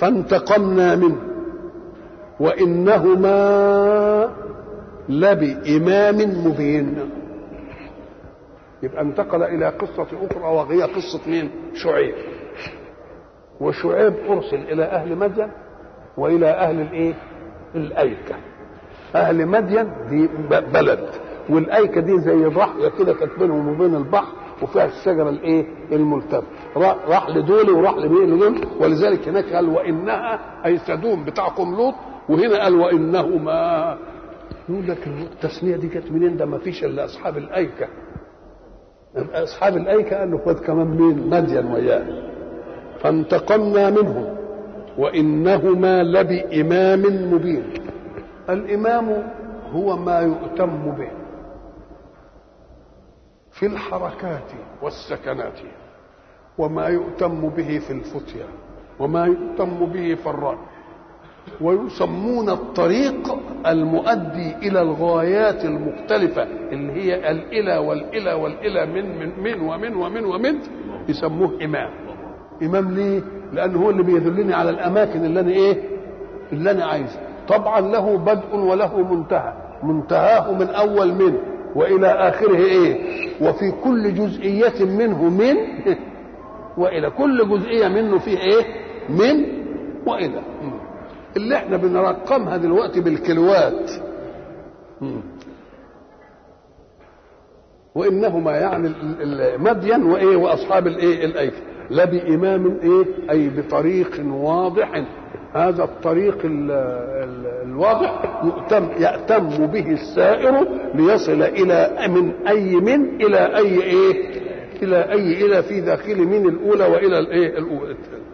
فانتقمنا منه وإنهما لبإمام مبين يبقى انتقل إلى قصة أخرى وهي قصة مين؟ شعيب وشعيب أرسل إلى أهل مدين وإلى أهل الإيه؟ الأيكة أهل مدين دي بلد والأيكة دي زي الرحلة كده كانت بينهم وبين البحر وفيها الشجرة الإيه؟ الملتفة راح لدول وراح لمين لدول ولذلك هناك قال وإنها أي سدوم بتاع قوم لوط وهنا قال وإنهما يقول لك التسمية دي كانت منين ده ما فيش إلا أصحاب الأيكة أصحاب الأيكة قال له خد كمان مين مدين وياه فانتقمنا منهم وإنهما لبإمام مبين الإمام هو ما يؤتم به في الحركات والسكنات وما يؤتم به في الفتيا وما يؤتم به في الرأي ويسمون الطريق المؤدي الى الغايات المختلفه اللي هي الالى والالى والالى من من من ومن ومن ومن يسموه امام امام ليه لانه هو اللي بيدلني على الاماكن اللي انا ايه اللي انا عايزها طبعا له بدء وله منتهى منتهاه من اول منه والى اخره ايه وفي كل جزئيه منه من والى كل جزئيه منه فيه ايه من والى اللي احنا بنرقمها دلوقتي بالكيلوات وانهما يعني مدين وايه واصحاب الايه الايكه لا بامام ايه اي بطريق واضح هذا الطريق ال ال الواضح يؤتم يأتم به السائر ليصل إلى من أي من إلى أي إيه إلى أي إلى في داخل من الأولى وإلى الإيه